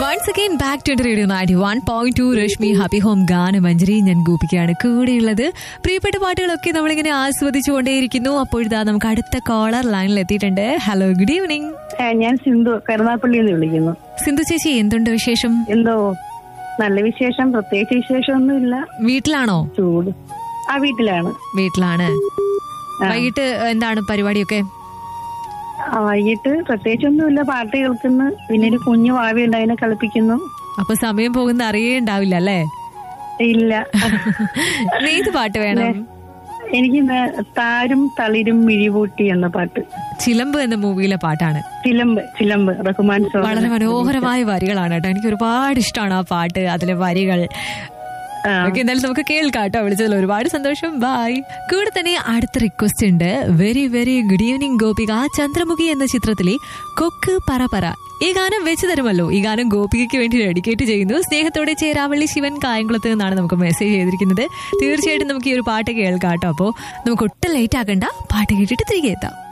Once again back to radio ninety one point two Rashmi happy home ഗാനമഞ്ജരി ഞാൻ ഗോപിക്കാണ് കൂടെയുള്ളത് പ്രിയപ്പെട്ട പാട്ടുകളൊക്കെ നമ്മളിങ്ങനെ ആസ്വദിച്ചുകൊണ്ടേയിരിക്കുന്നു അപ്പോഴിതാ നമുക്ക് അടുത്ത കോളർ ലൈനിൽ എത്തിയിട്ടുണ്ട് ഹലോ ഗുഡ് ഈവനിങ് ആ, ഞാൻ സിന്ധു കരുനാപ്പള്ളിയിൽ നിന്ന് വിളിക്കുന്നു സിന്ധു ചേച്ചി എന്തുണ്ട് വിശേഷം എന്തോ നല്ല വിശേഷം പ്രത്യേകിച്ച് വിശേഷമൊന്നുമില്ല വീട്ടിലാണോ ചൂട് ആ വീട്ടിലാണ് വീട്ടിലാണ് ആ. വൈകിട്ട് എന്താണ് പരിപാടിയൊക്കെ ആ, വൈകിട്ട് പ്രത്യേകിച്ചൊന്നുമില്ല പാട്ട് കേൾക്കുന്നു പിന്നെ ഒരു കുഞ്ഞു വാവിയുണ്ട് അതിനെ കളിപ്പിക്കുന്നു അപ്പൊ സമയം പോകുന്ന അറിയേ ഉണ്ടാവില്ല അല്ലേ ഇല്ല ഏത് പാട്ട് വേണം എനിക്ക് ഇന്ന് താരും തളിരും മിഴിപൂട്ടി എന്ന പാട്ട് ചിലമ്പ് എന്ന മൂവിയിലെ പാട്ടാണ് ചിലമ്പ് ചിലമ്പ് റഹ്മാൻ സോഹൻ. വളരെ മനോഹരമായ വരികളാണ് കേട്ടോ എനിക്ക് ഒരുപാട് ഇഷ്ടമാണ് ആ പാട്ട് അതിലെ വരികൾ ആ. ഓക്കെ എന്തായാലും നമുക്ക് കേൾക്കാം കേട്ടോ വിളിച്ചതിൽ ഒരുപാട് സന്തോഷം ബായ് കൂടെ തന്നെ അടുത്ത റിക്വസ്റ്റ് ഉണ്ട് very very good evening Gopika Chandramukhi എന്ന ചിത്രത്തിലെ കൊക്ക് പറ പറ ഈ ഗാനം വെച്ച് തരുമല്ലോ ഈ ഗാനം ഗോപികയ്ക്ക് വേണ്ടി ഡെഡിക്കേറ്റ് ചെയ്യുന്നു സ്നേഹത്തോടെ ചേരാവള്ളി ശിവൻ കായംകുളത്ത് നിന്നാണ് നമുക്ക് മെസ്സേജ് ചെയ്തിരിക്കുന്നത് തീർച്ചയായിട്ടും നമുക്ക് ഈ ഒരു പാട്ട് കേൾക്കാം കേട്ടോ അപ്പോൾ നമുക്ക് ഒട്ടും ലേറ്റ് ആക്കണ്ട പാട്ട് കേട്ടിട്ട് തിരികെ എത്താം